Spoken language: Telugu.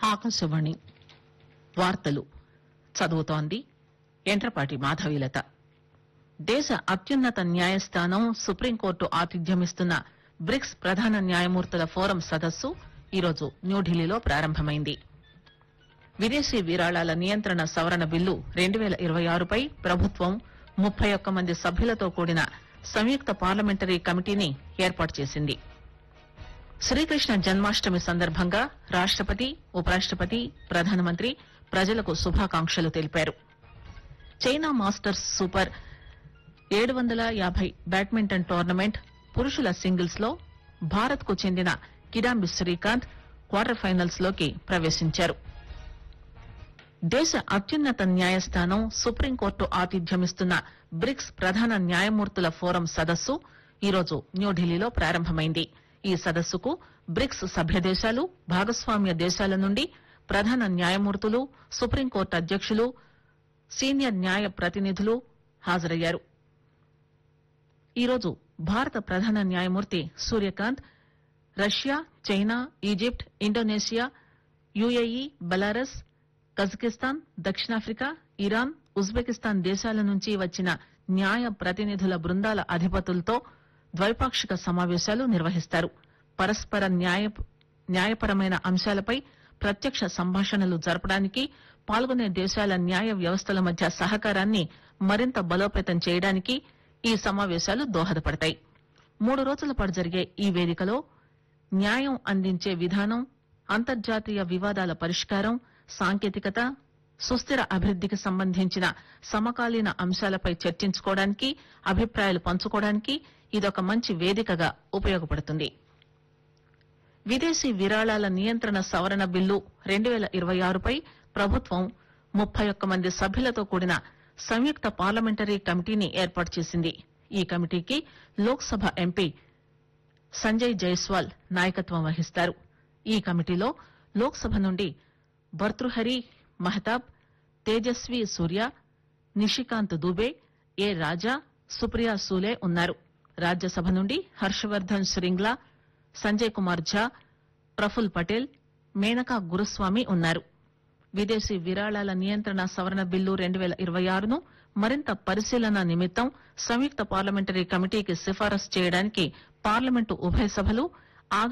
ఆకాశవాణి వార్తలు చదువుతోంది ఎంట్రపాటి మాధవీలత దేశ అత్యున్నత న్యాయస్థానం సుప్రీంకోర్టు ఆతిథ్యమిస్తున్న బ్రిక్స్ ప్రధాన న్యాయమూర్తుల ఫోరం సదస్సు ఈరోజు న్యూఢిల్లీలో ప్రారంభమైంది విదేశీ విరాళాల నియంత్రణ సవరణ బిల్లు రెండు పేల ఇరవై ఆరుపై ప్రభుత్వం ముప్పై ఒక్క మంది సభ్యులతో కూడిన సంయుక్త పార్లమెంటరీ కమిటీని ఏర్పాటు చేసింది శ్రీకృష్ణ జన్మాష్టమి సందర్భంగా రాష్టపతి ఉపరాష్టపతి ప్రధానమంత్రి ప్రజలకు శుభాకాంక్షలు తెలిపారు చైనా మాస్టర్స్ సూపర్ ఏడు వందల యాభై బ్యాడ్మింటన్ టోర్నమెంట్ పురుషుల సింగిల్స్ లో భారత్ కు చెందిన కిడాంబి శ్రీకాంత్ క్వార్టర్ ఫైనల్స్ లోకి ప్రవేశించారు దేశ అత్యున్నత న్యాయస్థానం సుప్రీంకోర్టు ఆతిథ్యమిస్తున్న బ్రిక్స్ ప్రధాన న్యాయమూర్తుల ఫోరం సదస్సు ఈరోజు న్యూఢిల్లీలో ప్రారంభమైంది ఈ సదస్సుకు బ్రిక్స్ సభ్య దేశాలు భాగస్వామ్య దేశాల నుండి ప్రధాన న్యాయమూర్తులు సుప్రీంకోర్టు అధ్యక్షులు సీనియర్ న్యాయ ప్రతినిధులు హాజరయ్యారు ఈరోజు భారత ప్రధాన న్యాయమూర్తి Suryakant Russia China Egypt Indonesia UAE Belarus Kazakhstan దక్షిణాఫ్రికా ఇరాన్ ఉజ్బెకిస్తాన్ దేశాల నుంచి వచ్చిన న్యాయ ప్రతినిధుల బృందాల అధిపతులతో ద్వైపాక్షిక సమావేశాలు నిర్వహిస్తారు పరస్పర న్యాయ న్యాయపరమైన అంశాలపై ప్రత్యక్ష సంభాషణలు జరపడానికి పాల్గొనే దేశాల న్యాయ వ్యవస్థల మధ్య సహకారాన్ని మరింత బలోపేతం చేయడానికి ఈ సమావేశాలు దోహదపడతాయి మూడు రోజుల పాటు జరిగే ఈ వేదికలో న్యాయం అందించే విధానం అంతర్జాతీయ వివాదాల పరిష్కారం సాంకేతికత సుస్థిర అభివృద్దికి సంబంధించిన సమకాలీన అంశాలపై చర్చించుకోవడానికి అభిప్రాయాలు పంచుకోవడానికి ఇదొక మంచి వేదికగా ఉపయోగపడుతుంది విదేశీ విరాళాల నియంత్రణ సవరణ బిల్లు రెండు పేల ఇరవై ఆరుపై ప్రభుత్వం ముప్పై ఒక్క మంది సభ్యులతో కూడిన సంయుక్త పార్లమెంటరీ కమిటీని ఏర్పాటు చేసింది ఈ కమిటీకి లోక్ సభ ఎంపీ సంజయ్ జైస్వాల్ నాయకత్వం వహిస్తారు ఈ కమిటీలో లోక్ సభ నుండి భర్తృహరి మహతాబ్ తేజస్వి సూర్య నిషికాంత్ దుబే ఏ రాజా సుప్రియా సూలే ఉన్నారు రాజ్యసభ నుండి హర్షవర్ధన్ శ్రింగ్లా సంజయ్ కుమార్ ఝా ప్రఫుల్ పటేల్ మేనకా గురుస్వామి ఉన్నారు విదేశీ విరాళాల నియంత్రణ సవరణ బిల్లు రెండు పేల ఇరవై ఆరును మరింత పరిశీలన నిమిత్తం సంయుక్త పార్లమెంటరీ కమిటీకి సిఫారసు చేయడానికి పార్లమెంటు ఉభయ సభలు